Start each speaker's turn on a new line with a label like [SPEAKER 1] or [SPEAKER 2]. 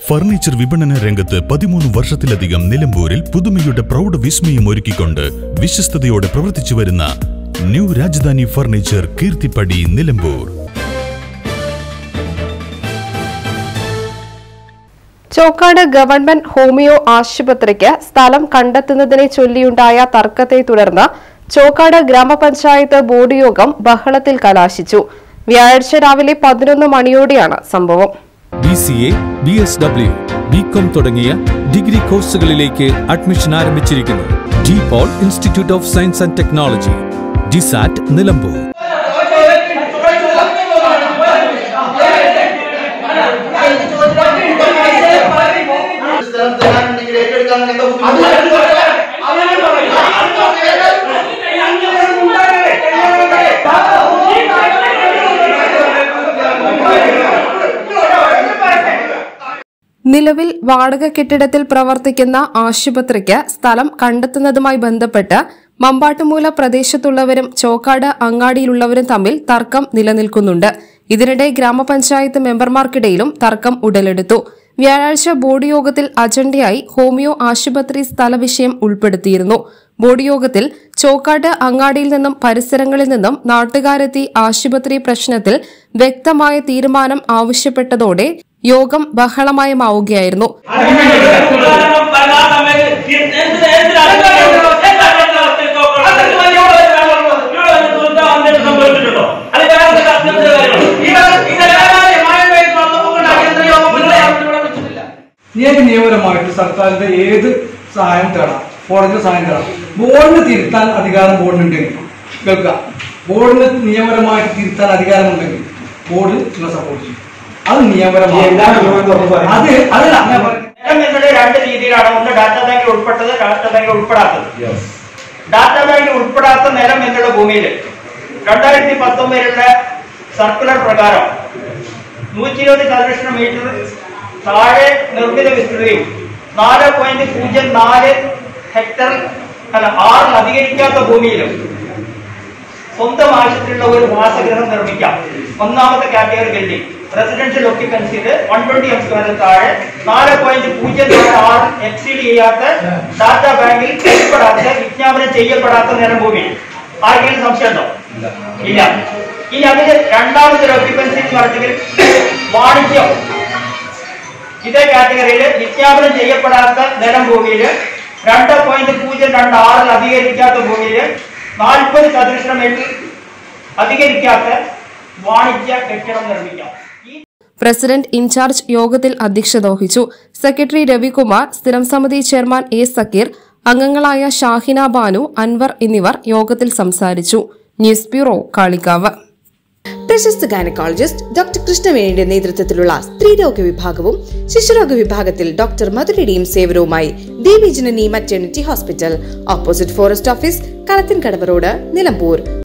[SPEAKER 1] furniture വിപണന രംഗത്ത് പതിമൂന്ന് വർഷത്തിലധികം നിലമ്പൂരിൽ പുതുമയുടെ പ്രൗഢ വിസ്മയം ഒരുക്കിക്കൊണ്ട് വിശ്വസ്തയോടെ പ്രവർത്തിച്ചു വരുന്ന new Rajadhani furniture Keerthippadi Nilambur
[SPEAKER 2] Chokkad government homeo ആശുപത്രിക്ക് സ്ഥലം കണ്ടെത്തുന്നതിനെ ചൊല്ലിയുണ്ടായ തർക്കത്തെ തുടർന്ന് ചോക്കാട് ഗ്രാമപഞ്ചായത്ത് ബോർഡ് യോഗം ബഹളത്തിൽ കലാശിച്ചു വ്യാഴാഴ്ച രാവിലെ പതിനൊന്ന് മണിയോടെയാണ് സംഭവം
[SPEAKER 3] B C A B S W B com തുടങ്ങിയ ഡിഗ്രി കോഴ്സുകളിലേക്ക് അഡ്മിഷൻ ആരംഭിച്ചിരിക്കുന്നു De Paul institute of science and technology DiSAT Nilambur
[SPEAKER 4] സ്ഥലം തരാനുണ്ടെങ്കിൽ ഏറ്റെടുക്കാൻ എന്താ ബുദ്ധിമുട്ട്
[SPEAKER 2] നിലവിൽ വാടക കെട്ടിടത്തിൽ പ്രവർത്തിക്കുന്ന ആശുപത്രിക്ക് സ്ഥലം കണ്ടെത്തുന്നതുമായി ബന്ധപ്പെട്ട് മമ്പാട്ടുമൂല പ്രദേശത്തുള്ളവരും ചോക്കാട് അങ്ങാടിയിലുള്ളവരും തമ്മിൽ തർക്കം നിലനിൽക്കുന്നുണ്ട് ഇതിനിടെ ഗ്രാമപഞ്ചായത്ത് മെമ്പർമാർക്കിടയിലും തർക്കം ഉടലെടുത്തു വ്യാഴാഴ്ച ബോർഡ് യോഗത്തിൽ അജണ്ടയായി ഹോമിയോ ആശുപത്രി സ്ഥലവിഷയം ഉൾപ്പെടുത്തിയിരുന്നു ബോർഡ് യോഗത്തിൽ ചോക്കാട്ട് അങ്ങാടിയിൽ നിന്നും പരിസരങ്ങളിൽ നിന്നും നാട്ടുകാരെത്തി ആശുപത്രി പ്രശ്നത്തിൽ വ്യക്തമായ തീരുമാനം ആവശ്യപ്പെട്ടതോടെ യോഗം ബഹളമയമാവുകയായിരുന്നു
[SPEAKER 5] നിയമ നിയമപരമായിട്ട് സർക്കാരിന്റെ ഏത് സഹായം തേടാം കോടതിയുടെ സഹായം തേടാം ബോർഡിന് തിരുത്താൻ അധികാരം ബോർഡിനുണ്ടെങ്കിൽ കേൾക്കുക ബോർഡിന് നിയമപരമായിട്ട് തിരുത്താൻ അധികാരമുണ്ടെങ്കിൽ ബോർഡ് നിങ്ങളെ സപ്പോർട്ട് ചെയ്യും അത് നിയമപരമായി അത് അതല്ല ഞാൻ പറയുന്നത്
[SPEAKER 6] നിലം എന്നത് രണ്ട് രീതിയിലാണ് ഒന്ന് ഡാറ്റാ ബാങ്കിൽ ഉൾപ്പെട്ടത് ഡാറ്റാ ബാങ്കിൽ ഉൾപ്പെടാത്തത് ഡാറ്റാ ബാങ്കിൽ ഉൾപ്പെടാത്ത നിലം എന്നുള്ള ഭൂമിയിൽ രണ്ടായിരത്തി പത്തൊമ്പതിലുള്ള സർക്കുലർ പ്രകാരം നൂറ്റി ഇരുപത് ചതുരശ്ര മീറ്റർ താഴെ നിർമ്മിത വിസ്തൃതിയും നാല് പോയിന്റ് പൂജ്യം നാല് ഹെക്ടർ അല്ല ആറിൽ അധികരിക്കാത്ത ഭൂമിയിലും സ്വന്തം ആവശ്യത്തിലുള്ള ഒരു വാസഗൃഹം നിർമ്മിക്കാം ഒന്നാമത്തെ കാറ്റഗറി ബിൽഡിംഗ് റെസിഡൻഷ്യൽ ഒക്യുപ്പൻസിയിൽ വൺ ട്വന്റി എം സ്ക്വയറിന് താഴെ നാല് പോയിന്റ് പൂജ്യം നാല് ആറ് എക്സീഡ് ചെയ്യാത്ത ഡാറ്റാ ബാങ്കിൽ ഉൾപ്പെടാത്ത വിജ്ഞാപനം ചെയ്യപ്പെടാത്ത നിലഭൂമി ആർക്കെങ്കിലും സംശയമുണ്ടോ ഇല്ല ഇനി അതിന് രണ്ടാമത്തെ ഒക്യുപ്പൻസി എന്ന് പറഞ്ഞെങ്കിൽ വാണിജ്യം ഇതേ കാറ്റഗറിയിൽ വിജ്ഞാപനം ചെയ്യപ്പെടാത്ത നിലം ഭൂമിയിൽ രണ്ട് പോയിന്റ് പൂജ്യം രണ്ട് ആറിൽ അധികരിക്കാത്ത ഭൂമിയിൽ നാൽപ്പത് ചതുരശ്ര മീറ്റർ അധികരിക്കാത്ത വാണിജ്യ കെട്ടിടം നിർമ്മിക്കാം ഈ
[SPEAKER 2] പ്രസിഡന്റ് ഇൻചാർജ് യോഗത്തിൽ അധ്യക്ഷത വഹിച്ചു സെക്രട്ടറി രവികുമാർ സ്ഥിരം സമിതി ചെയർമാൻ എ സക്കീർ അംഗങ്ങളായ ഷാഹിന ബാനു അൻവർ എന്നിവർ യോഗത്തിൽ സംസാരിച്ചു ന്യൂസ് ബ്യൂറോ കാളികാവ്
[SPEAKER 7] പ്രശസ്ത ഗൈനക്കോളജിസ്റ്റ് ഡോക്ടർ കൃഷ്ണവേണിയുടെ നേതൃത്വത്തിലുള്ള സ്ത്രീരോഗ വിഭാഗവും ശിശുരോഗ വിഭാഗത്തിൽ ഡോക്ടർ മധുരയുടെയും സേവനവുമായി Devi Janani maternity hospital opposite forest office Kalathinkadavu road Nilambur